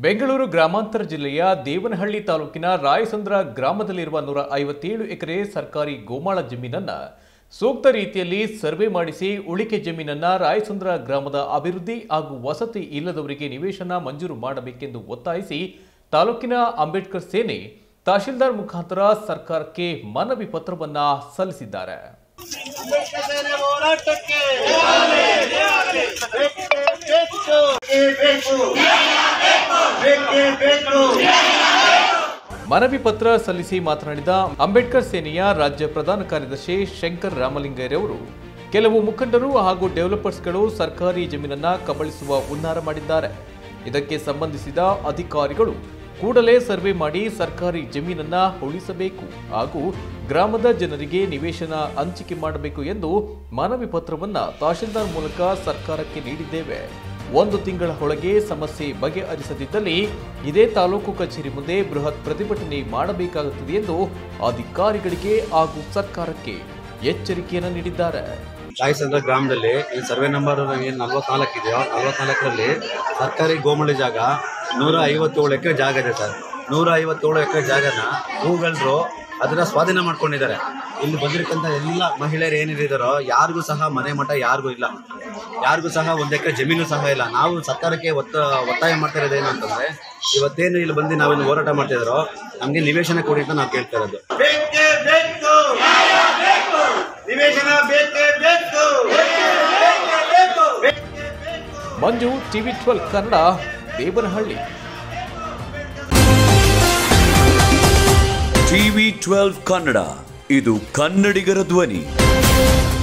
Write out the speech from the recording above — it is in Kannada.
ಬೆಂಗಳೂರು ಗ್ರಾಮಾಂತರ ಜಿಲ್ಲೆಯ ದೇವನಹಳ್ಳಿ ತಾಲೂಕಿನ ರಾಯಸಂದ್ರ ಗ್ರಾಮದಲ್ಲಿರುವ ನೂರ ಐವತ್ತೇಳು ಎಕರೆ ಸರ್ಕಾರಿ ಗೋಮಾಳ ಜಮೀನನ್ನ ಸೂಕ್ತ ರೀತಿಯಲ್ಲಿ ಸರ್ವೆ ಮಾಡಿಸಿ ಉಳಿಕೆ ಜಮೀನನ್ನ ರಾಯಸಂದ್ರ ಗ್ರಾಮದ ಅಭಿವೃದ್ಧಿ ಹಾಗೂ ವಸತಿ ಇಲ್ಲದವರಿಗೆ ನಿವೇಶನ ಮಂಜೂರು ಮಾಡಬೇಕೆಂದು ಒತ್ತಾಯಿಸಿ ತಾಲೂಕಿನ ಅಂಬೇಡ್ಕರ್ ಸೇನೆ ತಹಶೀಲ್ದಾರ್ ಮುಖಾಂತರ ಸರ್ಕಾರಕ್ಕೆ ಮನವಿ ಪತ್ರವನ್ನ ಸಲ್ಲಿಸಿದ್ದಾರೆ ಅಂಬೇಡ್ಕರ್ ಸೇನೆ ಹೋರಾಟಕ್ಕೆ ಬೇಕು ಬೇಕೇ ಬೇಕು ಮನವಿ ಪತ್ರ ಸಲ್ಲಿಸಿ ಮಾತನಾಡಿದ ಅಂಬೇಡ್ಕರ್ ಸೇನೆಯ ರಾಜ್ಯ ಪ್ರಧಾನ ಕಾರ್ಯದರ್ಶಿ ಶಂಕರ್ ರಾಮಲಿಂಗಯ್ಯರವರು ಕೆಲವು ಮುಖಂಡರು ಹಾಗೂ ಡೆವಲಪರ್ಸ್ಗಳು ಸರ್ಕಾರಿ ಜಮೀನನ್ನ ಕಬಳಿಸುವ ಹುನ್ನಾರ ಮಾಡಿದ್ದಾರೆ ಇದಕ್ಕೆ ಸಂಬಂಧಿಸಿದ ಅಧಿಕಾರಿಗಳು ಕೂಡಲೇ ಸರ್ವೆ ಮಾಡಿ ಸರ್ಕಾರಿ ಜಮೀನನ್ನ ಉಳಿಸಬೇಕು ಹಾಗೂ ಗ್ರಾಮದ ಜನರಿಗೆ ನಿವೇಶನ ಹಂಚಿಕೆ ಮಾಡಬೇಕು ಎಂದು ಮನವಿ ಪತ್ರವನ್ನ ತಹಶೀಲ್ದಾರ್ ಮೂಲಕ ಸರ್ಕಾರಕ್ಕೆ ನೀಡಿದ್ದೇವೆ ಒಂದು ತಿಂಗಳ ಒಳಗೆ ಸಮಸ್ಯೆ ಬಗೆಹರಿಸದಿದ್ದಲ್ಲಿ ಇದೇ ತಾಲೂಕು ಕಚೇರಿ ಮುಂದೆ ಬೃಹತ್ ಪ್ರತಿಭಟನೆ ಮಾಡಬೇಕಾಗುತ್ತದೆ ಎಂದು ಅಧಿಕಾರಿಗಳಿಗೆ ಹಾಗೂ ಸರ್ಕಾರಕ್ಕೆ ಎಚ್ಚರಿಕೆಯನ್ನು ನೀಡಿದ್ದಾರೆ ರಾಯಚಂದ್ರ ಗ್ರಾಮದಲ್ಲಿ ಈ ಸರ್ವೆ ನಂಬರ್ ಏನು ನಲ್ವತ್ನಾಲ್ಕು ಇದೆಯೋ ನಲ್ವತ್ನಾಲ್ಕರಲ್ಲಿ ಸರ್ಕಾರಿ ಗೋಮಳಿ ಜಾಗ ನೂರ ಐವತ್ತೇಳು ಎಕರೆ ಜಾಗ ಇದೆ ಸರ್ ನೂರ ಐವತ್ತೇಳು ಎಕರೆ ಜಾಗನ ಹೂಗಳರು ಅದನ್ನ ಸ್ವಾಧೀನ ಮಾಡ್ಕೊಂಡಿದ್ದಾರೆ ಇಲ್ಲಿ ಬಂದಿರತಕ್ಕಂಥ ಎಲ್ಲ ಮಹಿಳೆಯರು ಏನಿದ್ದಾರೋ ಯಾರಿಗೂ ಸಹ ಮನೆ ಮಠ ಯಾರಿಗೂ ಇಲ್ಲ ಯಾರಿಗೂ ಸಹ ಒಂದು ಎಕರೆ ಜಮೀನು ಸಹ ಇಲ್ಲ ನಾವು ಸರ್ಕಾರಕ್ಕೆ ಒತ್ತ ಒತ್ತಾಯ ಮಾಡ್ತಾ ಇರೋದು ಏನು ಅಂತಂದ್ರೆ ಇವತ್ತೇನು ಇಲ್ಲಿ ಬಂದು ನಾವೇನು ಹೋರಾಟ ಮಾಡ್ತಾ ಇದ್ದಾರೋ ನಮಗೆ ನಿವೇಶನ ಕೊಡಿ ಅಂತ ನಾವು ಕೇಳ್ತಾ ಇರೋದು ಬೇಕೇ ಬೇಕು ನಿವೇಶನ ಬೇಕೇ ಬೇಕು Manju TV twelve Kannada Devanahalli TV twelve Kannada ಇದು ಕನ್ನಡಿಗರ ಧ್ವನಿ